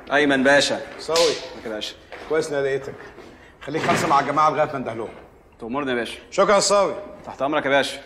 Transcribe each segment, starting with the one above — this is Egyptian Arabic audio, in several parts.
ايمن باشا سوي يا باشا كويس اني لقيتك خليك خمسه مع الجماعه لغايه ما اندهلهم تأمرني يا باشا شكرا يا ساوي تحت امرك يا باشا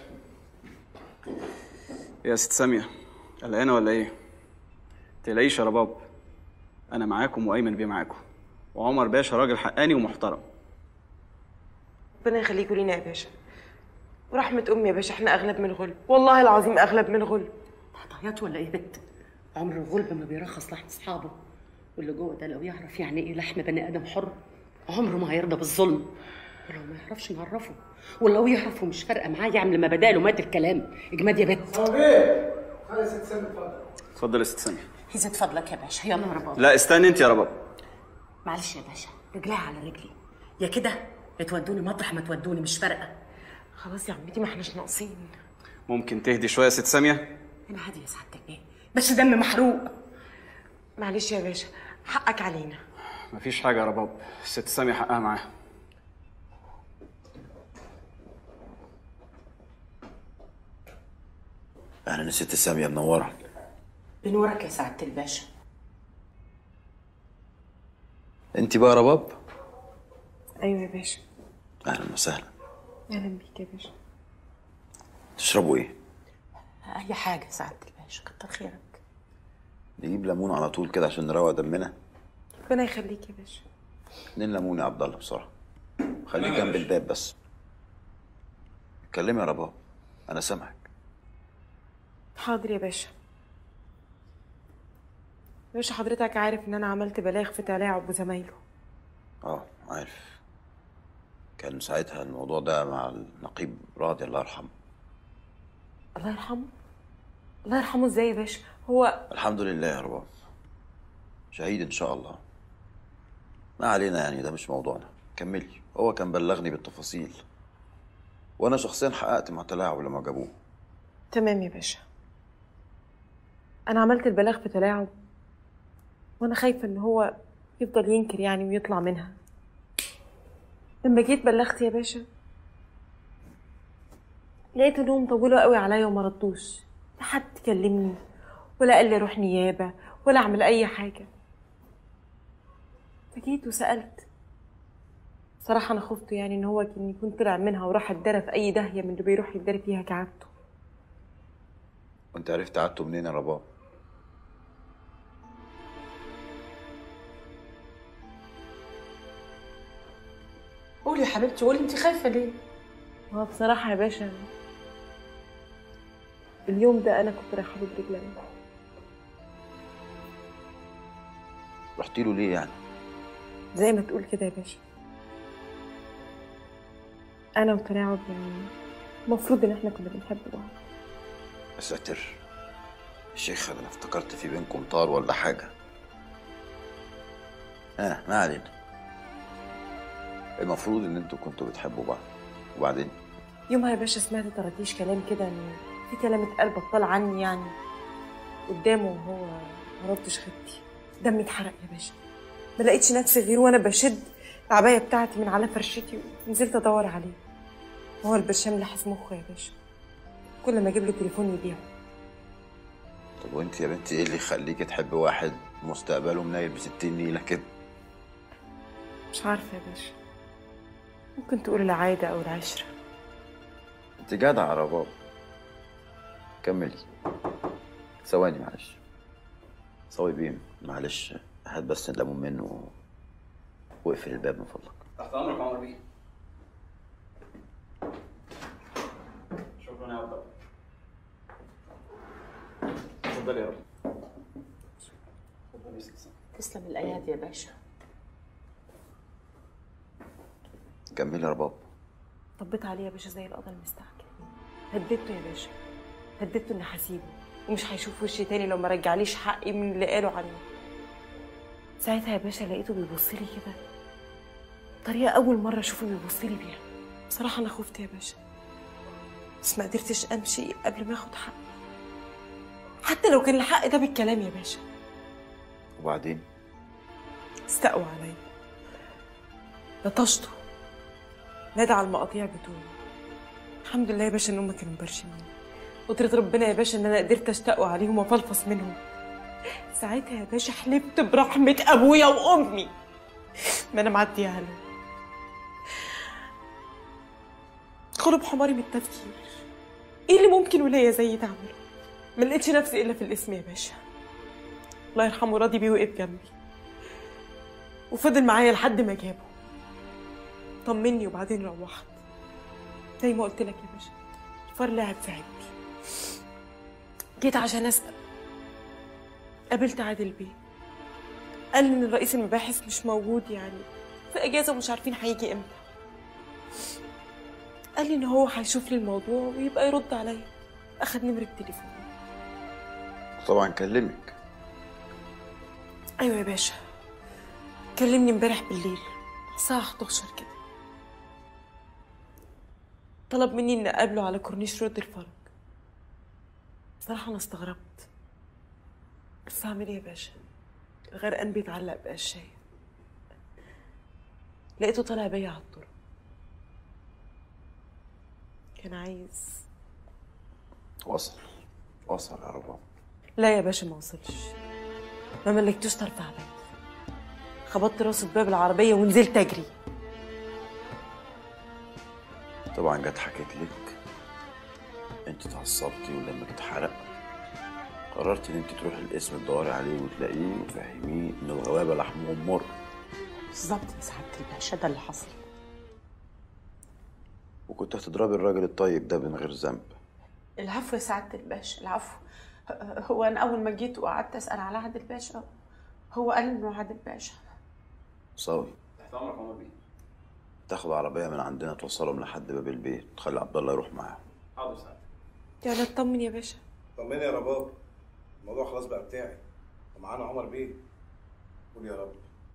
يا ست ساميه قلقانه ولا ايه تلاقيش يا رباب انا معاكم وايمن بيه معاكم وعمر باشا راجل حقاني ومحترم ربنا يخليكوا لينا يا باشا ورحمة أمي يا باشا احنا أغلب من الغلب والله العظيم أغلب من الغلب هتعيط ولا ايه بنت؟ عمر الغلب ما بيرخص لحم اصحابه واللي جوه ده لو يعرف يعني ايه لحم بني ادم حر عمره ما هيرضى بالظلم ولو ما يعرفش نعرفه ولو يعرف ومش فارقه معاه يعمل ما بداله مات الكلام اجماد يا بنت اتفضل يا ست ساميه يزيد فضلك يا باشا يلا يا رباب لا استني انت يا رباب معلش يا باشا رجليها على رجلي يا كده يا تودوني مطرح ما تودوني مش فارقه خلاص يا عمتي ما احناش ناقصين ممكن تهدي شويه يا ست ساميه انا هاديه يا سعادتك ايه بس دم محروق معلش يا باشا حقك علينا مفيش حاجه يا رباب الست ساميه حقها معاها انا نسيت السامية منورة بنورك يا سعاده الباشا انت بقى رباب أيوة يا باشا اهلا وسهلا أهلا بيك يا باشا تشربوا ايه اي حاجه يا سعاده الباشا كتر خيرك نجيب ليمون على طول كده عشان نروق دمنا ربنا يخليك يا باشا اتنين ليمون يا عبد الله بسرعة خليك جنب الباب بس اتكلمي يا رباب انا سامعك حاضر يا باشا يا باشا حضرتك عارف إن أنا عملت بلاغ في تلاعب وزمايله اه عارف كان ساعتها الموضوع ده مع النقيب راضي الله يرحمه الله يرحمه الله يرحمه ازاي يا باشا هو الحمد لله يا رباب شهيد ان شاء الله ما علينا يعني ده مش موضوعنا كملي هو كان بلغني بالتفاصيل وانا شخصيا حققت مع تلاعب لما جابوه تمام يا باشا انا عملت البلاغ في تلاعب وانا خايفه ان هو يفضل ينكر يعني ويطلع منها لما جيت بلغت يا باشا لقيت انهم طولوا قوي عليا وما ردوش لا حد كلمني ولا قال لي اروح نيابه ولا اعمل اي حاجه فجيت وسالت صراحه انا خفت يعني ان هو كان يكون طلع منها وراح اتدرى في اي داهيه من اللي بيروح يتدرى فيها كعادته وانت عرفت قعدته منين يا رباب قولي يا حبيبتي قولي انت خايفه ليه هو بصراحة يا باشا اليوم ده أنا كنت رايحة له برجلي رحت له ليه يعني زي ما تقول كده يا باشا أنا وتلاعب يعني المفروض إن إحنا كنا بنحب بعض يا ساتر الشيخ انا افتكرت في بينكم طار ولا حاجة اه ما علينا المفروض ان انتوا كنتوا بتحبوا بعض وبعدين يومها يا باشا سمعت طرطيش كلام كده إن في كلام اتقال بطال عني يعني قدامه وهو ما ردش خدتي دمي اتحرق يا باشا ما لقيتش نفسي غير وأنا بشد العباية بتاعتي من على فرشتي ونزلت أدور عليه هو البرشام لحس مخه يا باشا كل ما أجيب له تليفون يبيعه طب وانت يا بنتي ايه اللي يخليك تحب واحد مستقبله منيل بستين نيلة كده مش عارفة يا باشا ممكن تقول العادة أو العشرة انت جدع يا رباب كملي ثواني معلش صوي بيه معلش هات بس الليمون منه واقفل الباب من فضلك تحت امرك يا عمر بيه شكرا يا عبد الله اتفضل يا رب اتفضل يا ست سامية. تسلم الايادي يا باشا كملي يا رباب طبيت عليه يا باشا زي القضا المستعجل هددته يا باشا هددته إني هسيبه ومش هيشوف وشي تاني لو ما رجعليش حقي من اللي قالوا عني ساعتها يا باشا لقيته بيبص لي كده طريقة أول مرة أشوفه بيبص لي بيها بصراحة أنا خفت يا باشا بس ما قدرتش أمشي قبل ما آخد حقي حتى لو كان الحق ده بالكلام يا باشا وبعدين استقوى عليا لطشته نادى على المقاطيع بتوعي الحمد لله يا باشا ان هم كانوا مبرشمين قدرة ربنا يا باشا ان انا قدرت اشتقوا عليهم وافلفص منهم ساعتها يا باشا حلفت برحمة أبويا وأمي ما أنا معديها له غلب حماري من التفكير إيه اللي ممكن ولاية زي تعمله ما لقيتش نفسي إلا في الاسم يا باشا الله يرحمه راضي بيه وقف جنبي وفضل معايا لحد ما جابه طمني وبعدين روحت زي ما قلت لك يا باشا الفار لعب في عيني جيت عشان اسال قابلت عادل بيه قال ان رئيس المباحث مش موجود يعني في اجازه ومش عارفين هيجي امتى قال لي ان هو هيشوف لي الموضوع ويبقى يرد عليا اخد نمره تليفوني طبعا كلمك ايوه يا باشا كلمني امبارح بالليل الساعه 11 كده طلب مني اني اقابله على كورنيش رود الفرج بصراحه انا استغربت بس هعمل ايه يا باشا الغرقان بيتعلق بقشاية لقيته طالع بيا على الطرق كان عايز وصل وصل يا رباب لا يا باشا ما وصلش ما ملكتوش طرف عليا خبطت راسه في باب العربية ونزلت أجري طبعا جت حكيت لك انت اتعصبتي ودمك اتحرق قررت ان انت تروحي القسم تدوري عليه وتلاقيه وتفهميه ان الغلابه لحمهم مر بالظبط يا سعاده الباشا ده اللي حصل وكنت هتضربي الراجل الطيب ده من غير ذنب العفو يا سعاده الباشا العفو هو انا اول ما جيت وقعدت اسال على عادل باشا هو قال انه عادل باشا صاوي تحت امرك عمر بيه تاخد عربيه من عندنا توصلهم لحد باب البيت تخلي عبد الله يروح معاهم حاضر سعادتك يعني اطمن يا باشا طمني يا رباب الموضوع خلاص بقى بتاعي ومعانا عمر بيه قول يا رب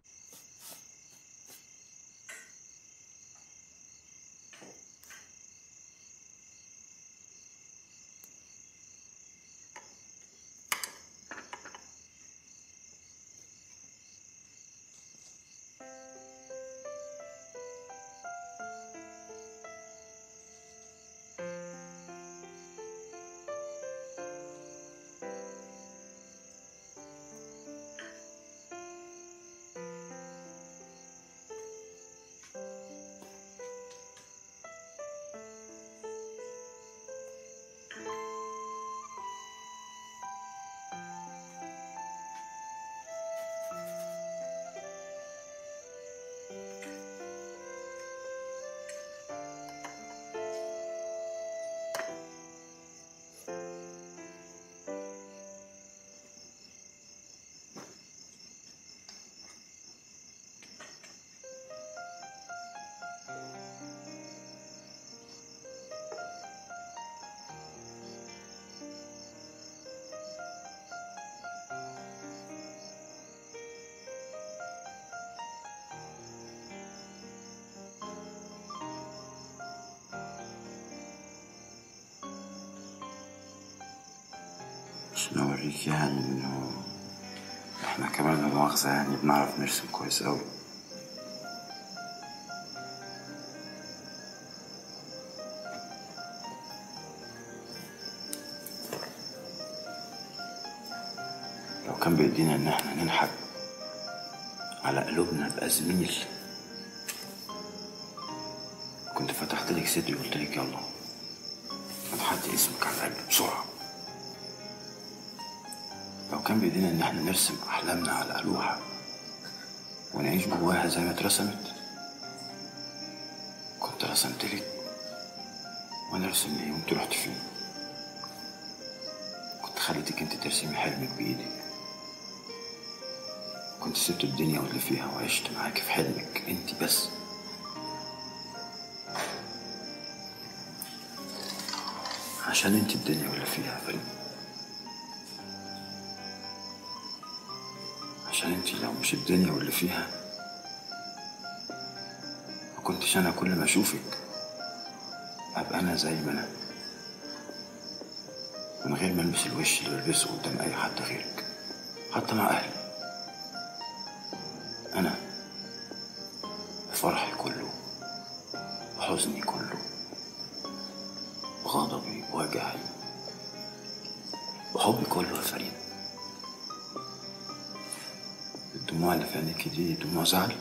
عشان اوريك يعني انه احنا كمان لا مؤاخذة يعني بنعرف نرسم كويس اوي لو كان بإيدينا إن احنا ننحت على قلوبنا بأزميل كنت فتحت لك صدري وقلت لك يلا فتحت اسمك على قلبي بسرعة لو كان بإيدينا إن احنا نرسم أحلامنا على ألوحة ونعيش جواها زي ما اترسمت كنت رسمت لك وأنا أرسم ليه وأنت رحت فين كنت خليتك أنت ترسمي حلمك بإيدك كنت سبت الدنيا واللي فيها وعشت معاك في حلمك أنت بس عشان أنت الدنيا واللي فيها يا فريد عشان انت لو مش الدنيا واللي فيها ما كنتش انا كل ما اشوفك ابقى انا زي ما انا من غير ما البس الوش اللي بلبسه قدام اي حد غيرك حتى مع اهلي انا فرحي كله وحزني كله وغضبي ووجعي وحبي كله يا فريد الدموع اللي في عينيك دي دموع زعل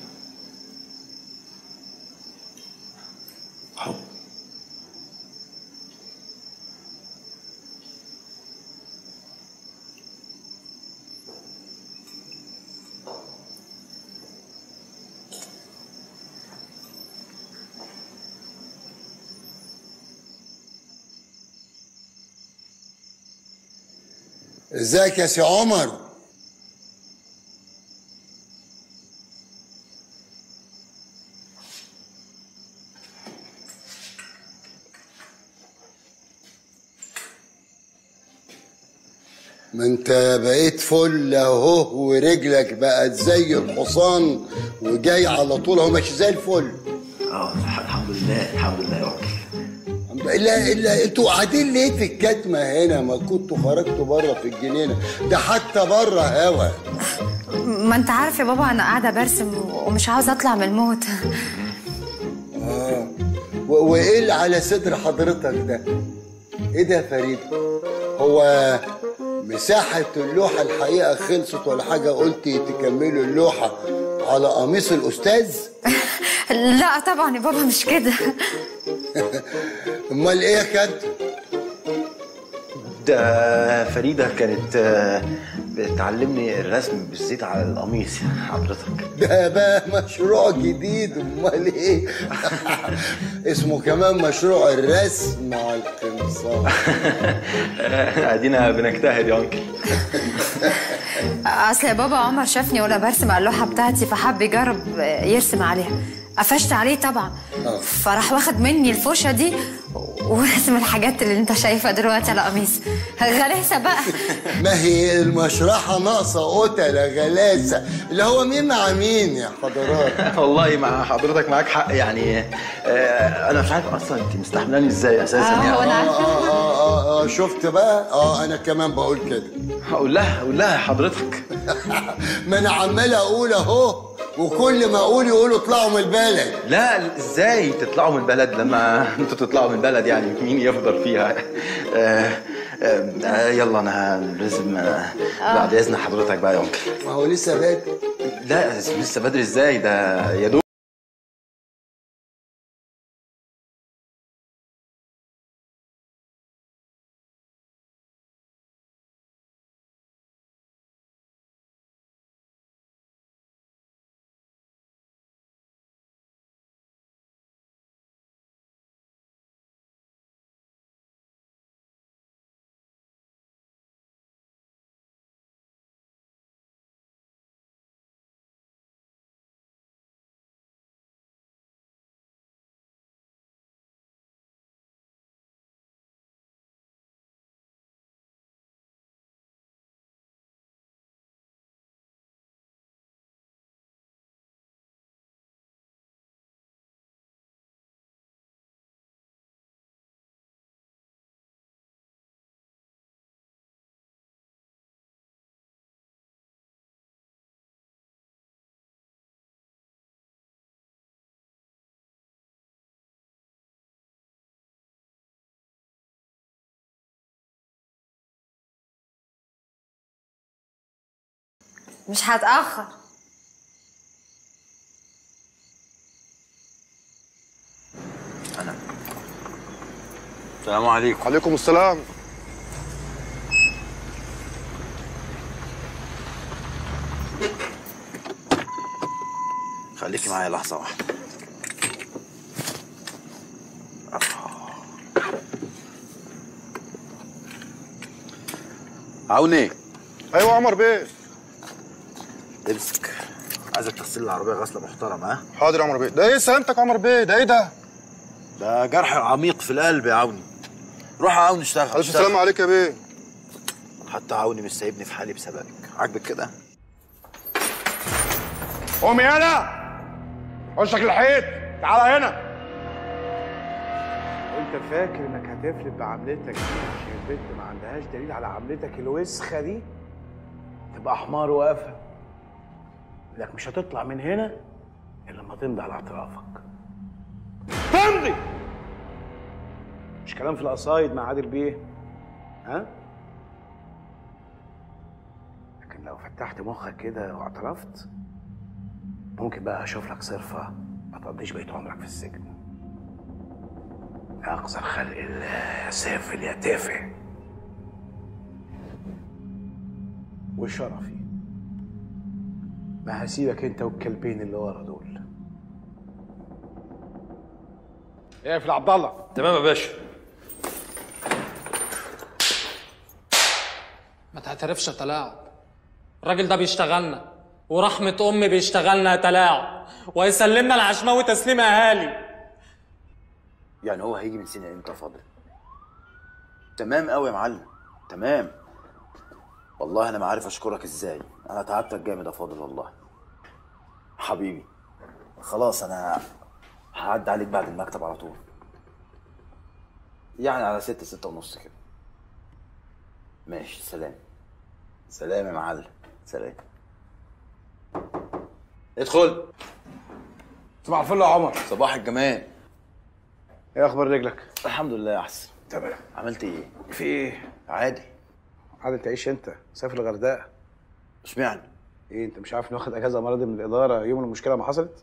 حب ازيك يا سي عمر ما انت بقيت فل اهو ورجلك بقت زي الحصان وجاي على طول اهو ماشي زي الفل اه الحمد لله الحمد لله يا وكيل الا الا انتوا قاعدين ليه في الكتمه هنا ما كنتوا خرجتوا بره في الجنينه ده حتى بره هوا ما انت عارف يا بابا انا قاعده برسم ومش عاوزه اطلع من الموت و- وايه اللي على صدر حضرتك ده ايه ده يا فريد هو مساحة اللوحة الحقيقة خلصت ولا حاجة قلتي تكملوا اللوحة على قميص الأستاذ؟ لا طبعا يا بابا مش كده أمال إيه يا كابتن؟ ده فريدة كانت آه، بتعلمني الرسم بالزيت على القميص يا حضرتك ده بقى مشروع جديد أمال إيه؟ اسمه كمان مشروع الرسم على القمصان ادينا بنجتهد يا انكل اصل يا بابا عمر شافني وانا برسم على اللوحه بتاعتي فحب يجرب يرسم عليها قفشت عليه طبعا فراح واخد مني الفرشه دي ورسم الحاجات اللي انت شايفها دلوقتي على قميص غلاسه بقى ما هي المشرحة ناقصة قتلة غلاسة اللي هو مين مع مين يا حضرات؟ والله مع حضرتك معاك حق يعني آه، انا مش عارف اصلا انت مستحملاني ازاي اساسا آه، يعني هو أنا آه آه آه آه شفت بقى؟ آه أنا كمان بقول كده هقول لها هقول لها يا حضرتك ما انا عمال اقول اهو وكل ما اقول يقولوا اطلعوا من البلد لا ازاي تطلعوا من البلد لما انتوا تطلعوا من البلد يعني مين يفضل فيها آه آه آه يلا انا لازم آه بعد اذن حضرتك بقى يا انكل ما هو لسه بادئ لا لسه بدري ازاي ده يا دوب مش هتاخر السلام عليكم عليكم السلام خليكي معايا لحظة واحدة عوني ايوه عمر بيه امسك عايزك تغسل العربية غسلة محترمة ها حاضر يا عمر بيه ده ايه سلامتك يا عمر بيه ده ايه ده ده جرح عميق في القلب يا عوني روح يا عوني اشتغل الف اشتغل. سلام عليك يا بيه حتى عوني مش سايبني في حالي بسببك عاجبك كده قوم يالا وشك الحيط تعالى هنا انت فاكر انك هتفلت بعملتك دي عشان البنت ما عندهاش دليل على عملتك الوسخه دي تبقى حمار وافهم انك مش هتطلع من هنا الا لما تمضي على اعترافك تمضي مش كلام في القصايد مع عادل بيه ها لكن لو فتحت مخك كده واعترفت ممكن بقى اشوف لك صرفه ما تقضيش بقيه عمرك في السجن يا اقصى خلق الله يا سافل يا تافه وشرفي ما هسيبك انت والكلبين اللي ورا دول اقفل عبد الله تمام يا باشا ما تعترفش يا تلاعب الراجل ده بيشتغلنا ورحمة أمي بيشتغلنا يا تلاعب وهيسلمنا العشماوي تسليم أهالي يعني هو هيجي من سينا امتى يا فاضل تمام قوي يا معلم تمام والله انا ما عارف اشكرك ازاي انا تعبتك جامد يا فاضل والله حبيبي خلاص انا هعدي عليك بعد المكتب على طول يعني على ستة ستة ونص كده ماشي سلام سلام يا معلم سلام ادخل صباح الفل يا عمر صباح الجمال ايه اخبار رجلك الحمد لله احسن تمام عملت ايه في ايه عادي عادل تعيش انت سافر الغردقه اشمعنى ايه انت مش عارف اني واخد اجازه مرضي من الاداره يوم المشكله ما حصلت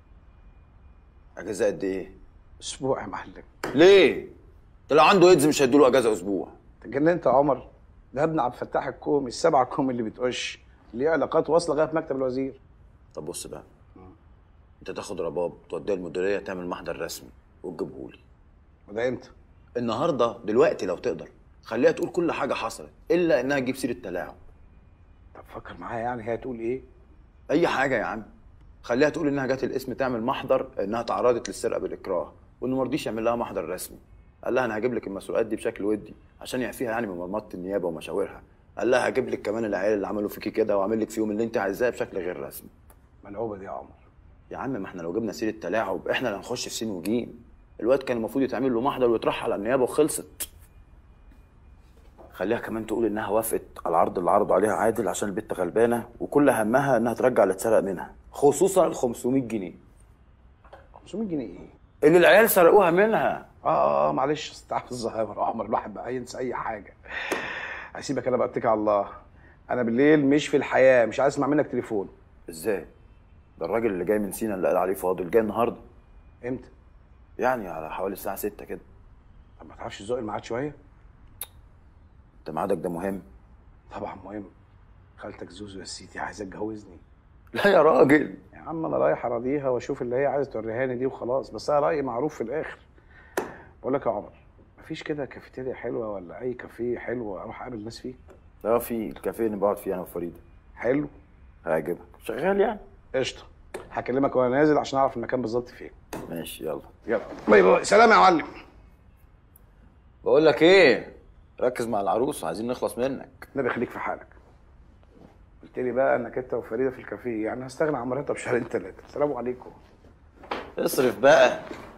اجازه قد ايه اسبوع يا معلم ليه ده لو عنده ايدز مش هيدوله اجازه اسبوع اتجننت يا عمر ده ابن عبد الفتاح الكومي السبعه كومي اللي بتقش ليه علاقات واصله لغايه مكتب الوزير طب بص بقى انت تاخد رباب توديها المديريه تعمل محضر رسمي وتجيبهولي وده امتى النهارده دلوقتي لو تقدر خليها تقول كل حاجه حصلت الا انها تجيب سيره تلاعب طب فكر معايا يعني هي تقول ايه اي حاجه يا عم خليها تقول انها جت الاسم تعمل محضر انها تعرضت للسرقه بالاكراه وانه ما رضيش يعمل لها محضر رسمي قال لها انا هجيب لك المسؤوليات دي بشكل ودي عشان يعفيها يعني من مرمطه النيابه ومشاورها قال لها هجيب لك كمان العيال اللي عملوا فيكي كده واعمل لك فيهم اللي انت عايزاه بشكل غير رسمي ملعوبه دي يا عمر يا عم ما احنا لو جبنا سيره تلاعب احنا اللي هنخش في سين وجيم الواد كان المفروض يتعمل له محضر ويترحل على النيابه وخلصت خليها كمان تقول انها وافقت على العرض اللي عرضوا عليها عادل عشان البت غلبانه وكل همها انها ترجع اللي اتسرق منها خصوصا ال 500 جنيه 500 جنيه ايه اللي العيال سرقوها منها اه اه معلش استعمل الزهايمر يا عمر الواحد بقى ينسى اي حاجه هسيبك انا بقى اتكل على الله انا بالليل مش في الحياه مش عايز اسمع منك تليفون ازاي ده الراجل اللي جاي من سينا اللي قال عليه فاضل جاي النهارده امتى يعني على حوالي الساعه 6 كده طب ما تعرفش تزق الميعاد شويه انت ميعادك ده مهم طبعا مهم خالتك زوزو يا سيدي عايزه تجوزني لا يا راجل يا عم انا رايح اراضيها واشوف اللي هي عايزه توريهاني دي وخلاص بس انا رايي معروف في الاخر بقول لك يا عمر مفيش كده كافيتيريا حلوه ولا اي كافيه حلو اروح اقابل الناس فيه لا في الكافيه اللي بقعد فيه انا وفريده حلو هيعجبك شغال يعني قشطه هكلمك وانا نازل عشان اعرف المكان بالظبط فين ماشي يلا يلا باي باي سلام يا معلم بقول لك ايه ركز مع العروسه عايزين نخلص منك النبي يخليك في حالك قلت لي بقى انك انت وفريده في الكافيه يعني هستغنى عن مرتب شهرين ثلاثه السلام عليكم اصرف بقى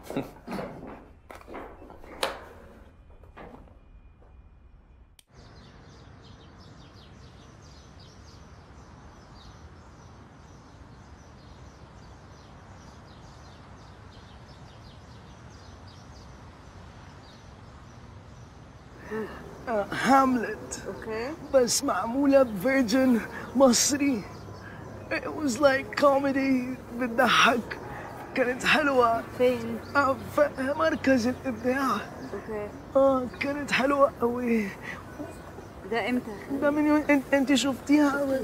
هاملت اوكي بس معمولة بفيرجن مصري It was like comedy بتضحك كانت حلوة فين؟ آه، في مركز الإبداع اوكي اه كانت حلوة أوي ده امتى؟ ده من يوم انت, انت شفتيها ولا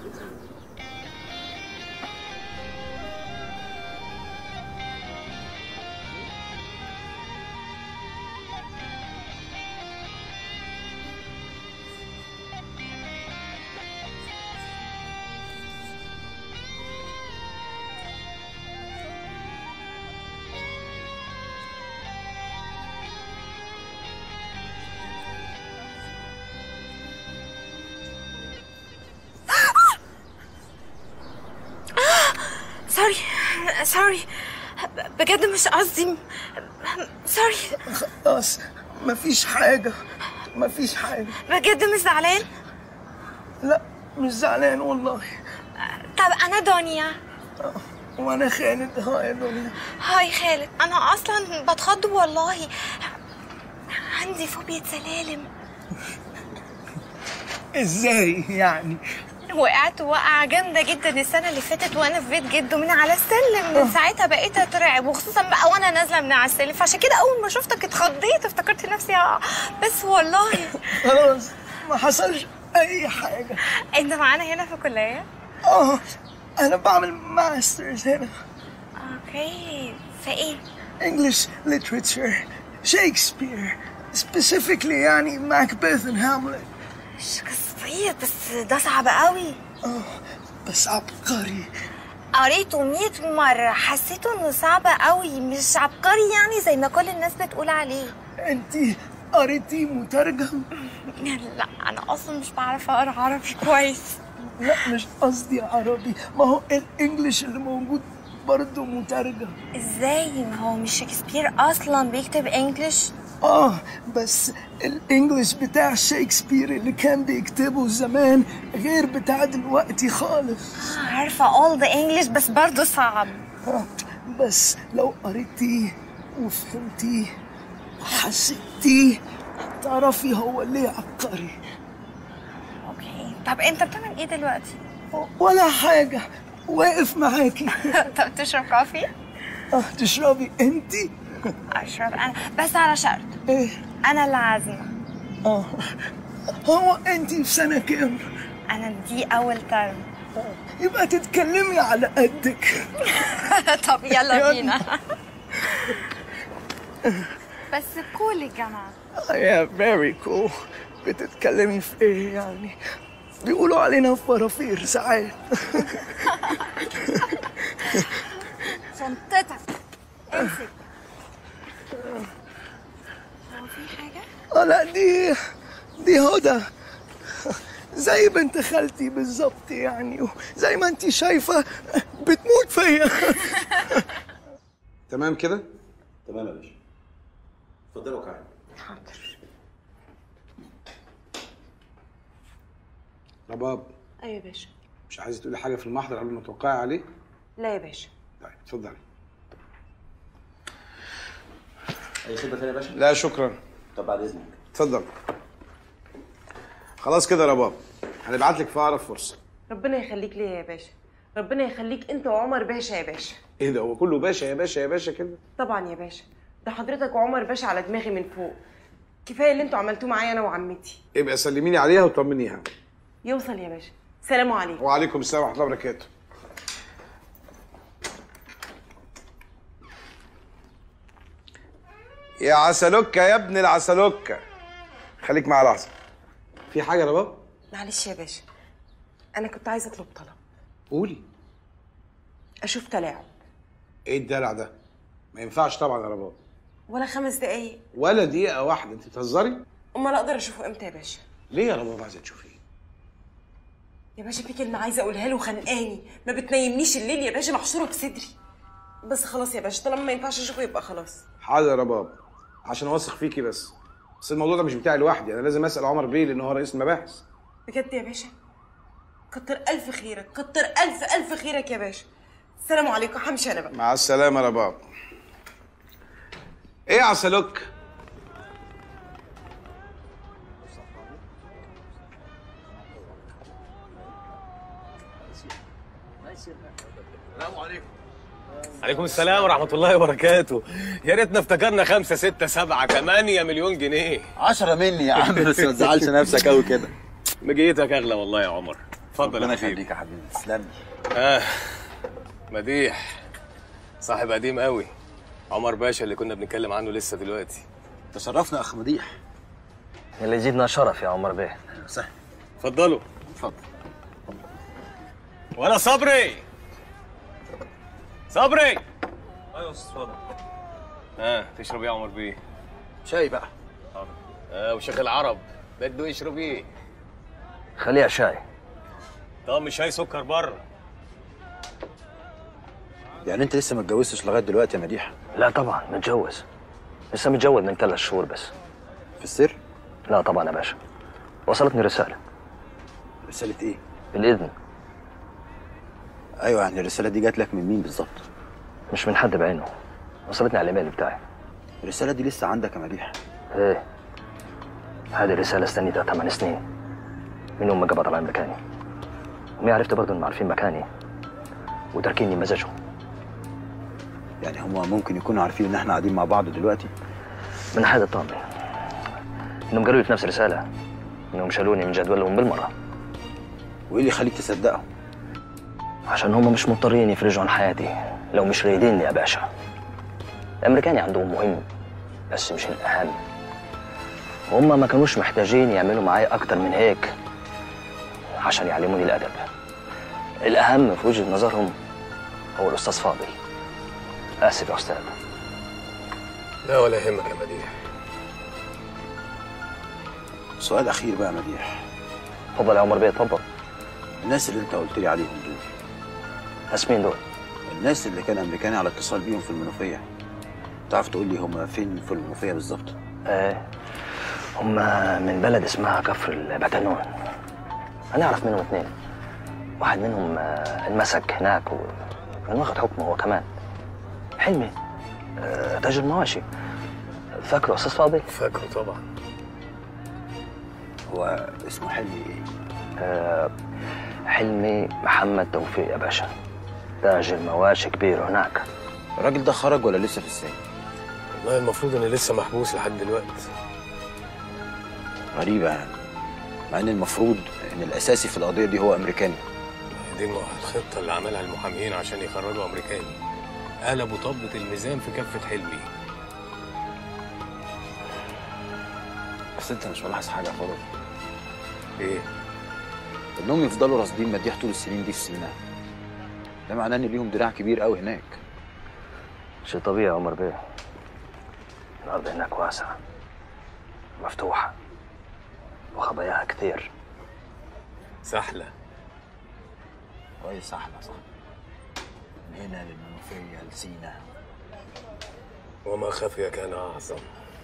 سوري سوري بجد مش قصدي سوري خلاص مفيش حاجة مفيش حاجة بجد مش زعلان لا مش زعلان والله طب انا دنيا وأنا خالد ها يا دنيا هاي خالد انا اصلا بتخض والله عندي فوبيا سلالم ازاي يعني وقعت وقعة جامدة جدا السنة اللي فاتت وأنا في بيت جده من على السلم من ساعتها بقيت أترعب وخصوصا بقى وأنا نازلة من على السلم فعشان كده أول ما شفتك اتخضيت افتكرت نفسي هقع بس والله خلاص ما حصلش اي حاجه أنت معانا هنا في الكلية؟ اه انا بعمل ماسترز هنا أوكي في إيه؟ English literature شكسبير specifically يعني ماكبيث and هاملت شكسبير بس ده صعب قوي اه بس عبقري قريته 100 مرة حسيته إنه صعب قوي مش عبقري يعني زي ما كل الناس بتقول عليه انت قريتي مترجم لا أنا أصلا مش بعرف أقرأ عربي كويس لا مش قصدي عربي ما هو الانجليش اللي موجود برضه مترجم ازاي ما هو مش شكسبير اصلا بيكتب انجلش اه بس الانجليش بتاع شكسبير اللي كان بيكتبه زمان غير بتاع دلوقتي خالص عارفه all the English بس برضه صعب آه، بس لو قريتيه وفهمتيه وحسيتيه تعرفي هو ليه عبقري اوكي طب انت بتعمل ايه دلوقتي ولا حاجة واقف معاكي طب تشرب كوفي اه تشربي انتي اشرب انا بس على شرط ايه انا اللي عازمه اه هو انتي في سنة كام انا دي اول ترم يبقى تتكلمي على قدك طب يلا يلا. بينا بس كول الجامعه يا فيري كول بتتكلمي في ايه يعني بيقولوا علينا فرافير ساعات شنطتك امسك هو في حاجه اه لا دي دي هدى زي بنت خالتي بالظبط يعني زي ما انت شايفه بتموت فيا تمام كده تمام يا باشا اتفضلوا كعب حاضر رباب ايوه يا باشا مش عايزه تقولي حاجه في المحضر قبل ما توقعي عليه لا يا باشا طيب اتفضلي اي خدمه ثانيه يا باشا لا شكرا طب بعد اذنك اتفضل خلاص كده يا رباب هنبعت لك في اقرب فرصه ربنا يخليك ليا يا باشا ربنا يخليك انت وعمر باشا يا باشا ايه ده هو كله باشا يا باشا يا باشا كده طبعا يا باشا ده حضرتك وعمر باشا على دماغي من فوق كفايه اللي انتوا عملتوه معايا انا وعمتي يبقى سلميني عليها وطمنيها يوصل يا باشا سلام عليكم وعليكم السلام ورحمه الله وبركاته يا عسلوكة يا ابن العسلوكة خليك معايا لحظة في حاجة يا رباب؟ معلش يا باشا انا كنت عايزه اطلب طلب قولي اشوف تلاعب ايه الدلع ده؟ ما ينفعش طبعا يا رباب ولا خمس دقايق ولا دقيقة واحدة انت بتهزري؟ امال اقدر اشوفه امتى يا باشا ليه يا رباب عايزة تشوفيه؟ يا باشا في كلمه عايزه اقولها له خانقاني ما بتنيمنيش الليل يا باشا محشوره في صدري بس خلاص يا باشا طالما ما ينفعش اشوفه يبقى خلاص حاضر يا رباب عشان اوثق فيكي بس بس الموضوع ده مش بتاعي لوحدي انا لازم اسال عمر بيه لان هو رئيس المباحث بجد يا باشا كتر الف خيرك كتر الف الف خيرك يا باشا السلام عليكم همشي انا بقى مع السلامة يا رباب ايه يا عسلوك؟ السلام عليكم عليكم السلام ورحمة الله وبركاته يا ريتنا افتكرنا خمسة ستة سبعة تمانية مليون جنيه عشرة مني يا عم بس ما تزعلش نفسك قوي كده مجيتك أغلى والله يا عمر اتفضل ربنا يا حبيبي يخليك يا حبيبي تسلم لي آه مديح صاحب قديم قوي عمر باشا اللي كنا بنتكلم عنه لسه دلوقتي تشرفنا يا اخ مديح اللي يزيدنا شرف يا عمر بيه سهل اتفضلوا اتفضل ولا صبري صبري ايوه اتفضل اه تشرب ايه يا عمر بيه شاي بقى اه وشيخ العرب بده يشرب ايه خليها شاي طب مش شاي سكر بره يعني انت لسه ما اتجوزتش لغايه دلوقتي يا مديح لا طبعا متجوز لسه متجوز من ثلاث شهور بس في السر لا طبعا يا باشا وصلتني رسالة رساله ايه بالإذن ايوه يعني الرساله دي جات لك من مين بالظبط مش من حد بعينه وصلتني على الإيميل بتاعي الرساله دي لسه عندك يا مديح ايه هذه الرسالة استنيتها ثمان سنين من يوم ما قبض الأمريكاني ما عرفت برضه انهم عارفين مكاني وتاركيني مزاجهم يعني هم ممكن يكونوا عارفين ان احنا قاعدين مع بعض دلوقتي من هذا الطعم انهم قالوا لي في نفس الرساله انهم شالوني من جدولهم بالمره وايه اللي يخليك تصدقهم عشان هم مش مضطرين يفرجوا عن حياتي لو مش رايديني يا باشا الامريكاني عندهم مهم بس مش الاهم هم ما كانوش محتاجين يعملوا معايا اكتر من هيك عشان يعلموني الادب الاهم في وجهه نظرهم هو الاستاذ فاضل اسف يا استاذ لا ولا يهمك يا مديح سؤال اخير بقى يا مديح اتفضل يا عمر بيه اتفضل الناس اللي انت قلت لي عليهم دول ناس مين دول الناس اللي كان امريكاني على اتصال بيهم في المنوفيه تعرف تقول لي هم فين في المنوفيه بالظبط ايه هم من بلد اسمها كفر البتنون انا اعرف منهم اثنين واحد منهم آه، انمسك هناك وكان واخد حكمه هو كمان حلمي آه، تاجر مواشي فاكره استاذ فاضل فاكره طبعا هو اسمه حلمي ايه آه، حلمي محمد توفيق يا باشا تاجر مواشي كبير هناك الراجل ده خرج ولا لسه في السجن والله المفروض اني لسه محبوس لحد دلوقتي غريبه يعني مع ان المفروض ان الاساسي في القضيه دي هو امريكاني دي الم- الخطه اللي عملها المحامين عشان يخرجوا امريكاني قلبوا طبة الميزان في كفة حلمي بس انت مش ملاحظ حاجه خالص ايه انهم يفضلوا راصدين مديح طول السنين دي في سيناء ده معناه ان ليهم دراع كبير قوي هناك شيء طبيعي يا عمر بيه الأرض هناك واسعة مفتوحة وخباياها كتير سحلة كويس سهله صح من هنا للمنوفيه لسينا وما خفي كان اعظم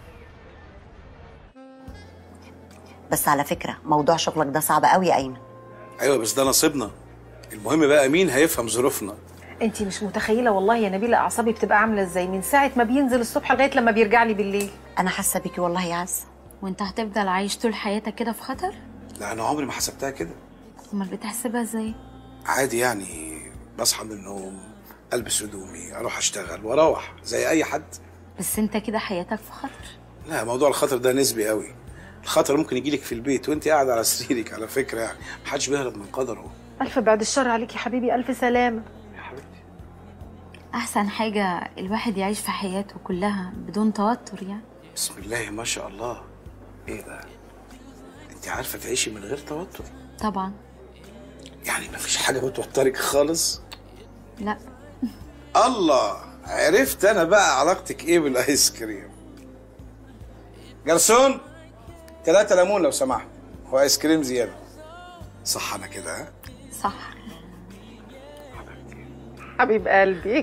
بس على فكرة موضوع شغلك ده صعب قوي يا أيمن ايوه بس ده نصيبنا المهم بقى مين هيفهم ظروفنا انت مش متخيله والله يا نبيله اعصابي بتبقى عامله ازاي من ساعه ما بينزل الصبح لغايه لما بيرجع لي بالليل انا حاسه بيكي والله يا عز وانت هتفضل عايش طول حياتك كده في خطر لا انا عمري ما حسبتها كده امال بتحسبها ازاي عادي يعني بصحى من النوم البس هدومي اروح اشتغل واروح زي اي حد بس انت كده حياتك في خطر لا موضوع الخطر ده نسبي قوي الخطر ممكن يجيلك في البيت وانت قاعد على سريرك على فكره يعني محدش بيهرب من قدره الف بعد الشر عليك يا حبيبي الف سلامه احسن حاجه الواحد يعيش في حياته كلها بدون توتر يعني بسم الله ما شاء الله ايه ده انت عارفه تعيشي من غير توتر طبعا يعني مفيش حاجه بتوترك خالص لا الله عرفت انا بقى علاقتك ايه بالايس كريم جرسون ثلاثة ليمون لو سمحت وايس كريم زيادة صح انا كده ها صح حبيب قلبي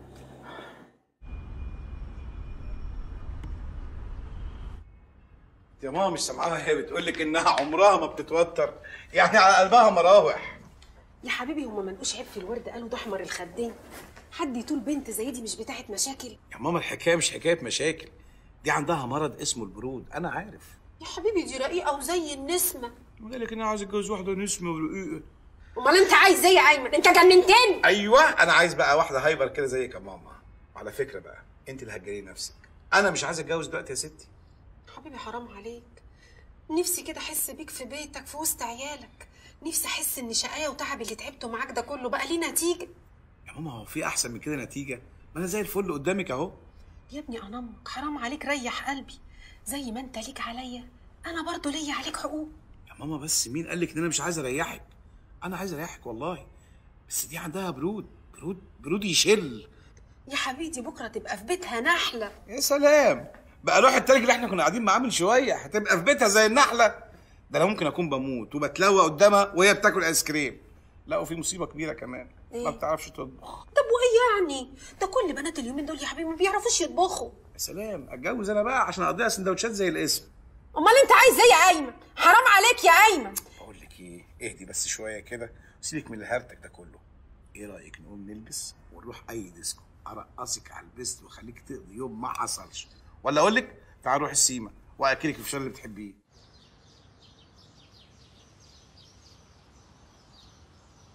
يا ماما مش سامعاها هي بتقول لك انها عمرها ما بتتوتر يعني على قلبها مراوح يا حبيبي هما ملقوش عيب في الورد قالوا ده احمر الخدين حد يطول بنت زي دي مش بتاعت مشاكل يا ماما الحكايه مش حكايه مشاكل دي عندها مرض اسمه البرود انا عارف يا حبيبي دي رقيقه وزي النسمه قال لك انا عاوز اتجوز واحده نسمه ورقيقه امال انت عايز ايه يا ايمن انت جننتني ايوه انا عايز بقى واحده هايبر كده زيك يا ماما وعلى فكره بقى انت اللي هتجري نفسك انا مش عايز اتجوز دلوقتي يا ستي حبيبي حرام عليك نفسي كده احس بيك في بيتك في وسط عيالك نفسي احس ان شقايا وتعب اللي تعبته معاك ده كله بقى ليه نتيجه يا ماما هو في احسن من كده نتيجه ما انا زي الفل قدامك اهو يا ابني انا امك حرام عليك ريح قلبي زي ما انت ليك عليا انا برضو ليا عليك حقوق يا ماما بس مين قال لك ان انا مش عايز اريحك انا عايز اريحك والله بس دي عندها برود برود برود يشل يا حبيبتي بكره تبقى في بيتها نحله يا سلام بقى روح التلج اللي احنا كنا قاعدين معاه من شويه هتبقى في بيتها زي النحله ده انا ممكن اكون بموت وبتلوى قدامها وهي بتاكل ايس كريم لا وفي مصيبه كبيره كمان ما إيه؟ بتعرفش تطبخ طب وايه يعني ده كل بنات اليومين دول يا حبيبي ما بيعرفوش يطبخوا يا سلام اتجوز انا بقى عشان اقضيها سندوتشات زي الاسم امال انت عايز ايه يا ايمن حرام عليك يا ايمن بقول لك ايه اهدي بس شويه كده وسيبك من الهرتك ده كله ايه رايك نقوم نلبس ونروح اي ديسكو ارقصك على البست واخليك تقضي يوم ما حصلش ولا اقول لك تعال نروح السيما واكلك الفشار اللي بتحبيه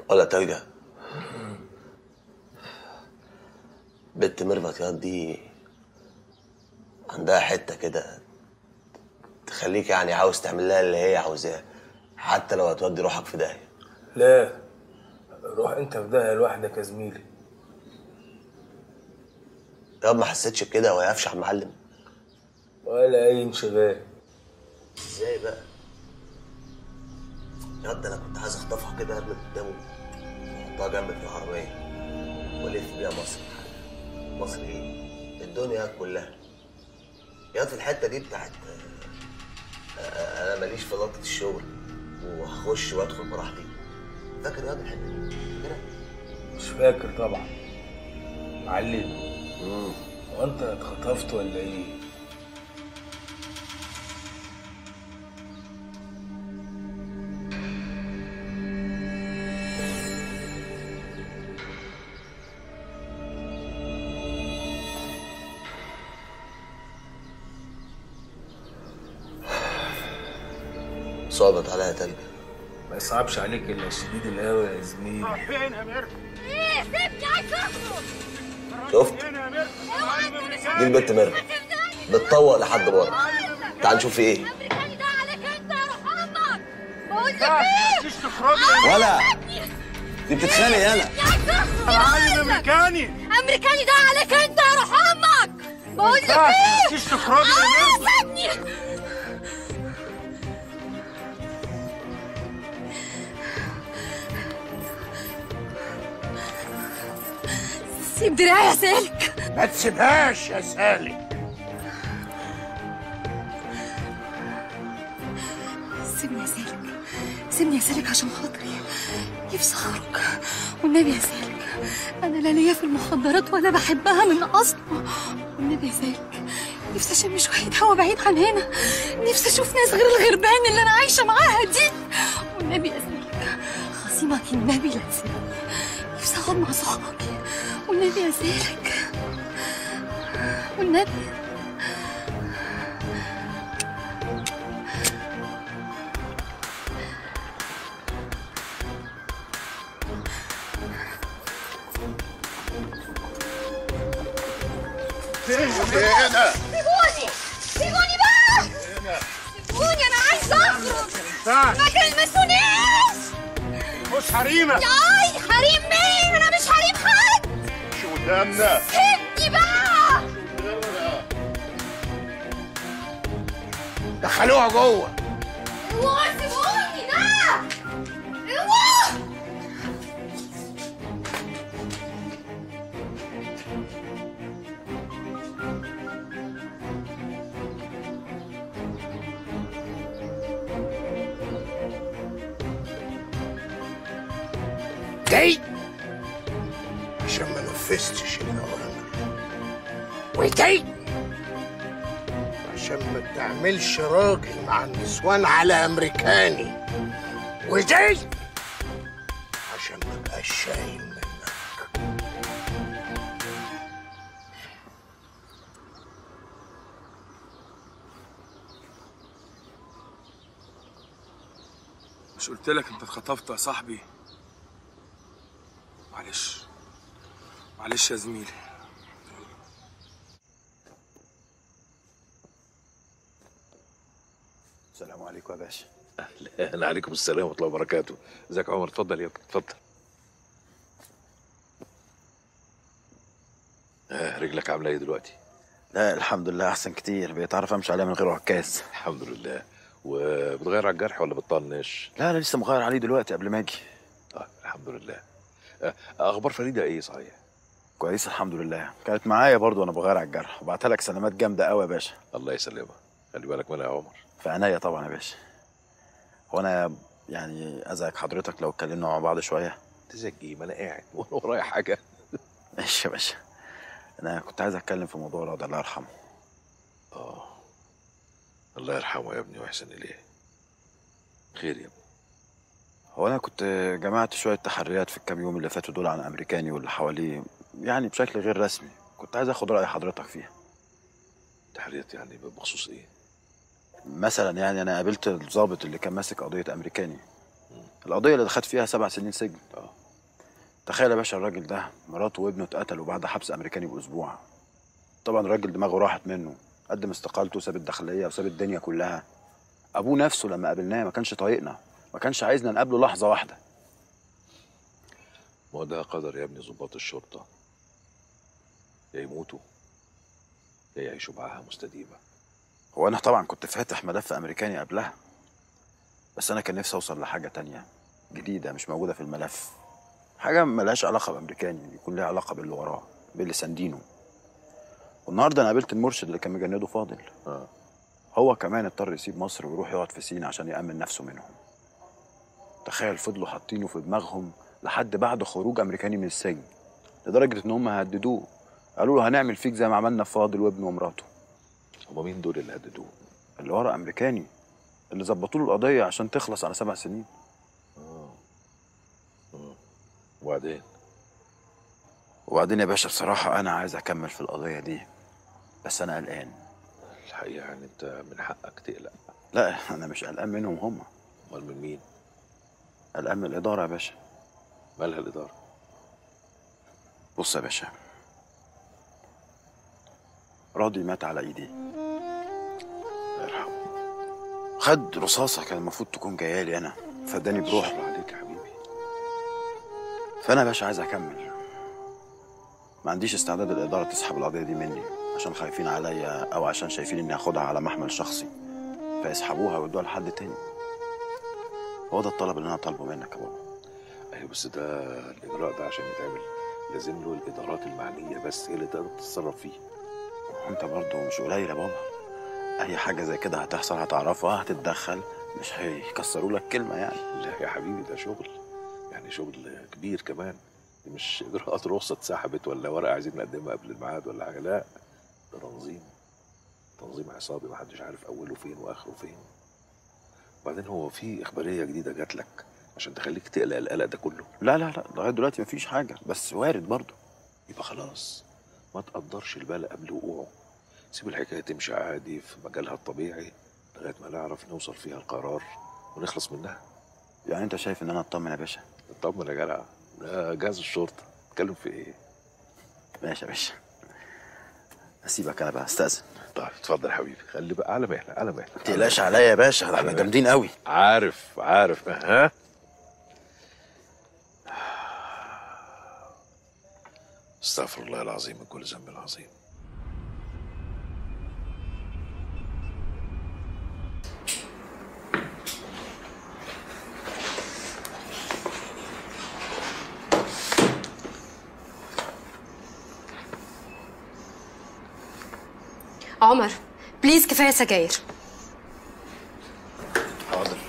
ولا تلجأ بنت ميرفت ياض دي عندها حتة كده تخليك يعني عاوز تعمل لها اللي هي عاوزاه حتى لو هتودي روحك في داهية لا روح انت في داهيه لوحدك يا زميلي ياض ما حسيتش بكده وهي قافشة على المعلم ولا اي انشغال ازاي بقى ياض ده انا كنت عايز اخطفها كده قبل قدامه واحطها جنبي في العربية والف بيها مصر مصر ايه؟ الدنيا كلها ياض في الحتة دي بتاعت آه، انا ماليش في ضغطة الشغل وهخش وادخل براحتي فاكر ياض الحتة دي؟ فاكرها؟ مش فاكر طبعا معلم هو انت اتخطفت ولا ايه صعبت عليا تلج ما يصعبش عليك الا شديد الهوى يا زميلي فين يا ميرفت؟ ايه سيبني عايز اخرج شفت؟ دي البنت ميرفت بتطوق لحد بره تعال نشوف في ايه بقول لك ايه ولا دي بتتخانق يالا معلم امريكاني امريكاني ده عليك انت يا روح امك بقول لك ايه مش تخرجي آه، سيبني سيب دراعي يا سالك ما تسيبهاش يا سالك سيبني يا سالك سيبني يا سالك عشان خاطري نفسي اخرج والنبي يا سالك انا لا ليا في المخدرات ولا بحبها من اصلا والنبي يا سالك نفسي اشم شويه هوا بعيد عن هنا نفسي اشوف ناس غير الغربان اللي انا عايشه معاها دي والنبي يا سالك خصيمك النبي لا تسيبني نفسي اقعد مع صحابي والنبي يا سالك والنبي هنا سيبوني سيبوني بقى سيبوني انا عايزه اخرج ينفعش. ما تلمسونيش مش حريمك ياي حريم مين انا مش حريم حد شو قدامنا سيبني بقى دخلوها جوه اوعوا سيبوني ده اوعوا جاي عشان ما نفذتش الاوامر وجاي عشان ما تعملش راجل مع النسوان على امريكاني وجاي عشان ما بقاش شايل منك مش قلت لك انت اتخطفت يا صاحبي معلش معلش يا زميلي السلام عليكم يا باشا اهلا عليكم السلام ورحمه الله وبركاته ازيك يا عمر اتفضل يا ابني اتفضل آه رجلك عامله ايه دلوقتي لا الحمد لله احسن كتير بقيت اعرف امشي عليها من غير عكاز الحمد لله وبتغير على الجرح ولا بتطنش لا انا لسه مغير عليه دلوقتي قبل ما اجي اه الحمد لله آه اخبار فريده ايه صحيح كويس الحمد لله كانت معايا برضو وانا بغير على الجرح وبعتها لك سلامات جامده قوي يا باشا الله يسلمها خلي بالك منها يا عمر في عينيا طبعا يا باشا هو انا يعني ازعج حضرتك لو اتكلمنا مع بعض شويه تزعج ايه ما انا قاعد وانا ورايا حاجه ماشي يا باشا انا كنت عايز اتكلم في موضوع الوضع الله يرحمه اه الله يرحمه يا ابني ويحسن اليه خير يا ابني هو انا كنت جمعت شويه تحريات في الكام يوم اللي فاتوا دول عن امريكاني واللي حواليه يعني بشكل غير رسمي كنت عايز اخد راي حضرتك فيها تحريات يعني بخصوص ايه مثلا يعني انا قابلت الضابط اللي كان ماسك قضيه امريكاني القضيه اللي دخلت فيها سبع سنين سجن اه تخيل يا باشا الراجل ده مراته وابنه اتقتلوا بعد حبس امريكاني باسبوع طبعا الراجل دماغه راحت منه قدم استقالته وساب الداخليه وساب الدنيا كلها ابوه نفسه لما قابلناه ما كانش طايقنا ما كانش عايزنا نقابله لحظه واحده ما هو ده قدر يا ابني ضباط الشرطة يا يموتوا يا يعيشوا معاها مستديمة هو انا طبعا كنت فاتح ملف امريكاني قبلها بس انا كان نفسي اوصل لحاجه تانية جديده مش موجوده في الملف حاجه ملهاش علاقه بامريكاني يكون لها علاقه باللي وراه باللي ساندينه والنهارده انا قابلت المرشد اللي كان مجنده فاضل آه. هو كمان اضطر يسيب مصر ويروح يقعد في سينا عشان يامن نفسه منهم تخيل فضلوا حاطينه في دماغهم لحد بعد خروج امريكاني من السجن لدرجه ان هم هددوه قالوا له هنعمل فيك زي ما عملنا في فاضل وابنه ومراته هما مين دول اللي هددوه؟ اللي ورا امريكاني اللي ظبطوا له القضيه عشان تخلص على سبع سنين وبعدين وبعدين يا باشا بصراحه انا عايز اكمل في القضيه دي بس انا قلقان الحقيقة يعني انت من حقك تقلق لا انا مش قلقان منهم هم امال من مين؟ قلقان من الاداره يا باشا مالها الإدارة؟ بص يا باشا راضي مات على ايدي الله يرحمه خد رصاصه كان المفروض تكون جايه لي انا فداني بروح عليك يا حبيبي فانا يا باشا عايز اكمل ما عنديش استعداد الاداره تسحب القضيه دي مني عشان خايفين عليا او عشان شايفين اني هاخدها على محمل شخصي فيسحبوها ويدوها لحد تاني هو ده الطلب اللي انا طالبه منك يا بابا ايوه بس ده الإجراء ده عشان يتعمل لازم له الإدارات المعنية بس هي اللي تقدر تتصرف فيه انت برضه مش قليل يا بابا اي حاجه زي كده هتحصل هتعرفها هتتدخل مش هيكسروا لك كلمه يعني لا يا حبيبي ده شغل يعني شغل كبير كمان دي مش إجراءات رخصة اتسحبت ولا ورقة عايزين نقدمها قبل الميعاد ولا حاجة لا ده تنظيم تنظيم عصابي محدش عارف أوله فين وآخره فين وبعدين هو في إخبارية جديدة جات لك عشان تخليك تقلق القلق ده كله لا لا لا لغايه دلوقتي مفيش حاجه بس وارد برضه يبقى خلاص ما تقدرش البال قبل وقوعه سيب الحكاية تمشي عادي في مجالها الطبيعي لغاية ما نعرف نوصل فيها القرار ونخلص منها يعني انت شايف ان انا اطمن يا باشا اطمن يا جدع ده جهاز الشرطة اتكلم في ايه ماشي يا باشا اسيبك انا بقى استاذن طيب اتفضل يا حبيبي خلي بقى على مهلك على مهلك ما تقلقش عليا يا باشا ده احنا جامدين قوي عارف عارف ها استغفر الله العظيم من كل ذنب عظيم عمر بليز كفايه سجاير حاضر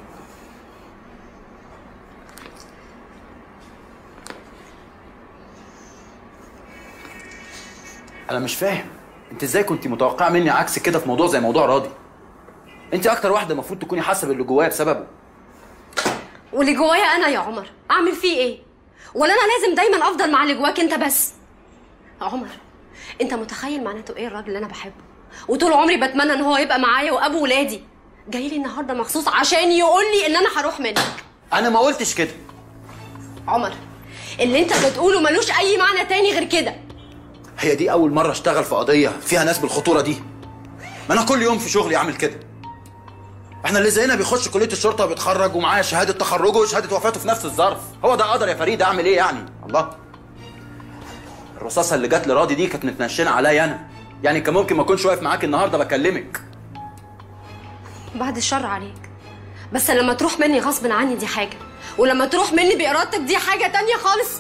انا مش فاهم انت ازاي كنت متوقعه مني عكس كده في موضوع زي موضوع راضي انت اكتر واحده المفروض تكوني حاسه باللي جوايا بسببه واللي جوايا انا يا عمر اعمل فيه ايه ولا انا لازم دايما افضل مع اللي جواك انت بس عمر انت متخيل معناته ايه الراجل اللي انا بحبه وطول عمري بتمنى ان هو يبقى معايا وابو ولادي جاي لي النهارده مخصوص عشان يقول لي ان انا هروح منك انا ما قلتش كده عمر اللي انت بتقوله ملوش اي معنى تاني غير كده هي دي اول مره اشتغل في قضيه فيها ناس بالخطوره دي ما انا كل يوم في شغلي اعمل كده احنا اللي زينا بيخش كليه الشرطه وبيتخرج ومعاه شهاده تخرجه وشهاده وفاته في نفس الظرف هو ده قدر يا فريد اعمل ايه يعني الله الرصاصه اللي جت لراضي دي كانت متنشنه عليا انا يعني كان ممكن ما اكونش واقف معاك النهارده بكلمك بعد الشر عليك بس لما تروح مني غصب عني دي حاجه ولما تروح مني بارادتك دي حاجه تانية خالص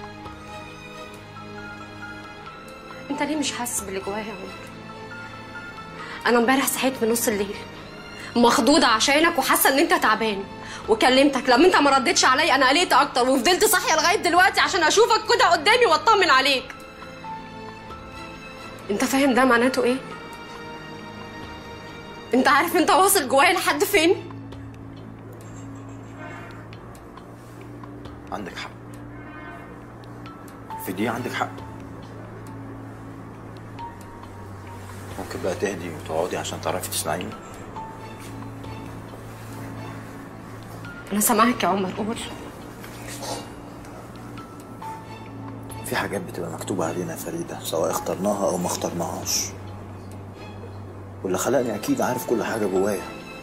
انت ليه مش حاسس باللي جوايا يا عمر انا امبارح صحيت في نص الليل مخضوضه عشانك وحاسه ان انت تعبان وكلمتك لما انت ما ردتش عليا انا قلقت اكتر وفضلت صاحيه لغايه دلوقتي عشان اشوفك كده قدامي واطمن عليك انت فاهم ده معناته ايه انت عارف انت واصل جوايا لحد فين عندك حق في دي عندك حق ممكن بقى تهدي وتقعدي عشان تعرفي تسمعيني انا سامعك يا عمر قول في حاجات بتبقى مكتوبة علينا يا فريدة سواء اخترناها أو ما اخترناهاش واللي خلقني أكيد عارف كل حاجة جوايا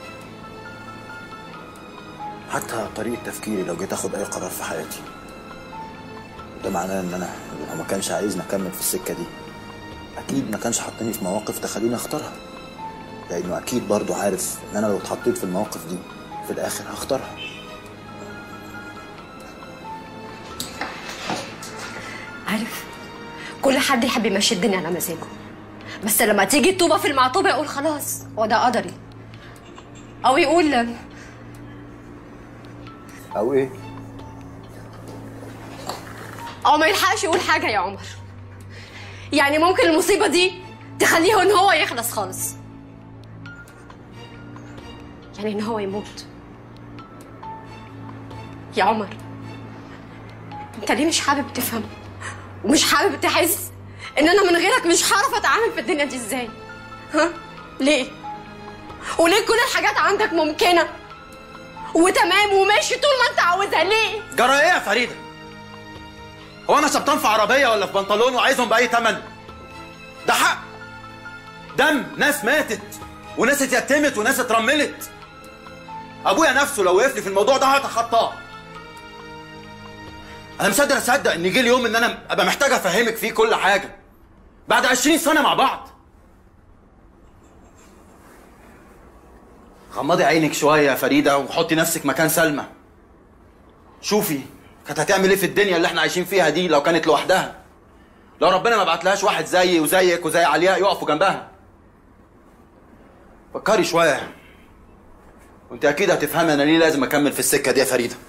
حتى طريقة تفكيري لو جيت أخد أي قرار في حياتي ده معناه إن أنا لو ما كانش عايزني أكمل في السكة دي أكيد ما كانش حطني في مواقف تخليني أختارها لأنه أكيد برضو عارف إن أنا لو اتحطيت في المواقف دي في الآخر هختارها عارف كل حد يحب يمشي الدنيا على مزاجه بس لما تيجي الطوبة في المعطوبة يقول خلاص هو ده قدري أو يقول أو إيه؟ أو ما يلحقش يقول حاجة يا عمر يعني ممكن المصيبة دي تخليه إن هو يخلص خالص يعني إن هو يموت يا عمر أنت ليه مش حابب تفهم ومش حابب تحس إن أنا من غيرك مش هعرف أتعامل في الدنيا دي إزاي ها ليه وليه كل الحاجات عندك ممكنة وتمام وماشي طول ما أنت عاوزها ليه جرى إيه يا فريدة؟ هو أنا شبطان في عربية ولا في بنطلون وعايزهم بأي تمن؟ ده حق دم ناس ماتت وناس اتيتمت وناس اترملت ابويا نفسه لو وقف لي في الموضوع ده هتخطاه انا مش قادر اصدق ان جه اليوم ان انا ابقى محتاج افهمك فيه كل حاجه بعد 20 سنه مع بعض غمضي عينك شويه يا فريده وحطي نفسك مكان سلمى شوفي كانت هتعمل ايه في الدنيا اللي احنا عايشين فيها دي لو كانت لوحدها لو ربنا ما بعتلهاش واحد زيي وزيك وزي علياء يقفوا جنبها فكري شويه وانت اكيد هتفهمي انا ليه لازم اكمل في السكه دي يا فريده